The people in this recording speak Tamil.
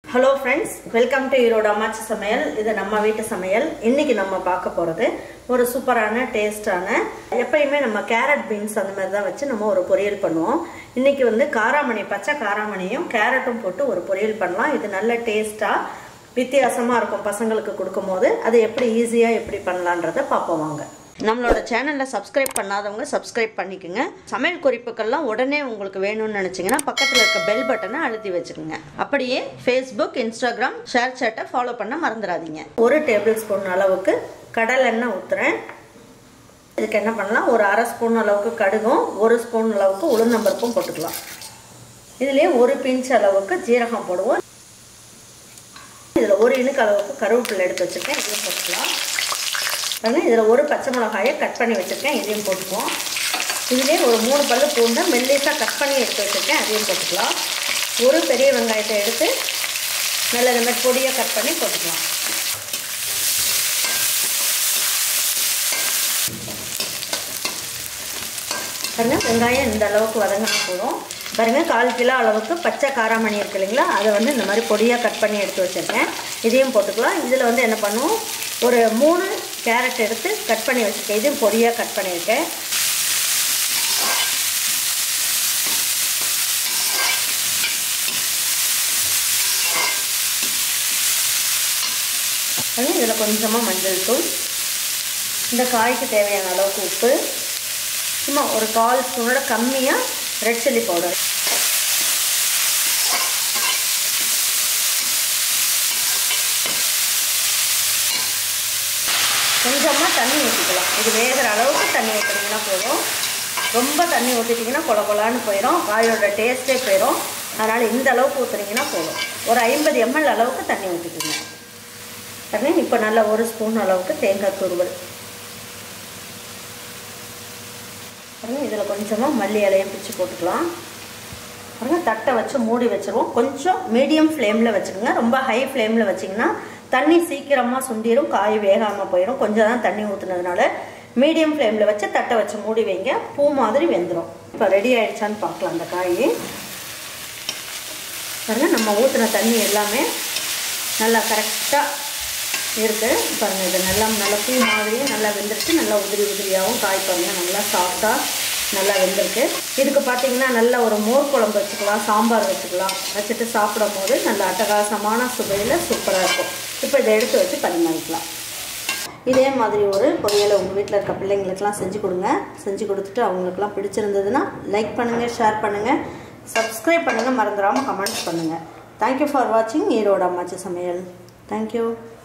hello friends welcome to Erode Ammachi Samayal இது நம்ம வீட்டு சமையல் இன்னைக்கு நம்ம பார்க்க போகிறது ஒரு சூப்பரான டேஸ்டான எப்பயுமே நம்ம கேரட் பீன்ஸ் அந்த மாதிரி தான் வச்சு நம்ம ஒரு பொரியல் பண்ணுவோம் இன்னைக்கு வந்து காராமணி பச்சை காராமணியும் கேரட்டும் போட்டு ஒரு பொரியல் பண்ணலாம் இது நல்ல டேஸ்ட்டாக வித்தியாசமாக இருக்கும் பசங்களுக்கு கொடுக்கும்போது அது எப்படி ஈஸியாக எப்படி பண்ணலான்றதை பார்ப்போம் வாங்க நம்மளோட சேனலில் சப்ஸ்கிரைப் பண்ணாதவங்க சப்ஸ்கிரைப் பண்ணிக்கோங்க சமையல் குறிப்புக்கள்லாம் உடனே உங்களுக்கு வேணும்னு நினச்சிங்கன்னா பக்கத்தில் இருக்க பெல் பட்டனை அழுத்தி வச்சுக்கோங்க அப்படியே ஃபேஸ்புக் இன்ஸ்டாகிராம் ஷேர் சேட்டை ஃபாலோ பண்ண மறந்துடாதீங்க ஒரு டேபிள் ஸ்பூன் அளவுக்கு கடல் எண்ணெய் ஊற்றுறேன் இதுக்கு என்ன பண்ணலாம் ஒரு அரை ஸ்பூன் அளவுக்கு கடுகும் ஒரு ஸ்பூன் அளவுக்கு உளுந்தம்பருப்பும் போட்டுக்கலாம் இதுலேயே ஒரு பிஞ்ச் அளவுக்கு ஜீரகம் போடுவோம் இதில் ஒரு இனுக்கு அளவுக்கு கருவேப்பிலை எடுத்து வச்சுருக்கேன் இதையும் போட்டுக்கலாம் பாருங்க இதில் ஒரு பச்சை மிளகாயை கட் பண்ணி வச்சுருக்கேன் இதையும் போட்டுக்குவோம் இதுலேயே ஒரு மூணு பல்லு பூண்டை மெல்லிஸாக கட் பண்ணி எடுத்து வச்சுருக்கேன் அதையும் போட்டுக்கலாம் ஒரு பெரிய வெங்காயத்தை எடுத்து நல்ல இந்த மாதிரி பொடியாக கட் பண்ணி போட்டுக்கலாம் பாருங்க வெங்காயம் இந்த அளவுக்கு வதங்கினா போதும் பாருங்க கால் கிலோ அளவுக்கு பச்சை காராமணி இருக்கு இல்லைங்களா அதை வந்து இந்த மாதிரி பொடியாக கட் பண்ணி எடுத்து வச்சுருக்கேன் இதையும் போட்டுக்கலாம் இதில் வந்து என்ன பண்ணுவோம் ஒரு மூணு கேரட் எடுத்து கட் பண்ணி வச்சுருக்கேன் இதையும் பொடியாக கட் பண்ணியிருக்கேன் இதில் கொஞ்சமாக மஞ்சள் தூள் இந்த காய்க்கு தேவையான அளவுக்கு உப்பு சும்மா ஒரு கால் ஸ்பூனோட கம்மியாக ரெட் சில்லி பவுடர் கொஞ்சமாக தண்ணி ஊற்றிக்கலாம் இது வேகிற அளவுக்கு தண்ணி ஊற்றினீங்கன்னா போதும் ரொம்ப தண்ணி ஊற்றிட்டிங்கன்னா கொல கொலான்னு போயிடும் காயோட டேஸ்ட்டே போயிடும் அதனால் இந்த அளவுக்கு ஊற்றுனீங்கன்னா போதும் ஒரு ஐம்பது எம்எல் அளவுக்கு தண்ணி ஊற்றிக்கிங்க தண்ணி இப்போ நல்லா ஒரு ஸ்பூன் அளவுக்கு தேங்காய் துருவல் பாருங்கள் இதில் கொஞ்சமாக மல்லி இலையும் பிச்சு போட்டுக்கலாம் பாருங்கள் தட்டை வச்சு மூடி வச்சுருவோம் கொஞ்சம் மீடியம் ஃப்ளேமில் வச்சுக்கோங்க ரொம்ப ஹை ஃப்ளேமில் வச்சிங்கன்னா தண்ணி சீக்கிரமாக சுண்டிடும் காய் வேகாமல் போயிடும் கொஞ்சம் தான் தண்ணி ஊற்றுனதுனால மீடியம் ஃப்ளேமில் வச்சு தட்டை வச்சு மூடி வைங்க பூ மாதிரி வெந்துடும் இப்போ ரெடி ஆகிடுச்சான்னு பார்க்கலாம் அந்த காய் பாருங்கள் நம்ம ஊற்றின தண்ணி எல்லாமே நல்லா கரெக்டாக இருக்குது பாருங்கள் இது நல்லா நல்லா பூ மாதிரியே நல்லா வெந்துருச்சு நல்லா உதிரி உதிரியாகவும் காய் பாருங்கள் நல்லா சாஃப்டாக நல்லா வெந்திருக்கு இதுக்கு பார்த்தீங்கன்னா நல்ல ஒரு மோர் குழம்பு வச்சுக்கலாம் சாம்பார் வச்சுக்கலாம் வச்சுட்டு சாப்பிடும் போது நல்ல அட்டகாசமான சுவையில் சூப்பராக இருக்கும் இப்போ இதை எடுத்து வச்சு பரிமாறிக்கலாம் இதே மாதிரி ஒரு பொரியலை உங்கள் வீட்டில் இருக்க பிள்ளைங்களுக்கெல்லாம் செஞ்சு கொடுங்க செஞ்சு கொடுத்துட்டு அவங்களுக்குலாம் பிடிச்சிருந்ததுன்னா லைக் பண்ணுங்கள் ஷேர் பண்ணுங்கள் சப்ஸ்கிரைப் பண்ணுங்கள் மறந்துடாமல் கமெண்ட்ஸ் பண்ணுங்கள் தேங்க்யூ ஃபார் வாட்சிங் ஈரோடு அம்மாச்சி சமையல் தேங்க்யூ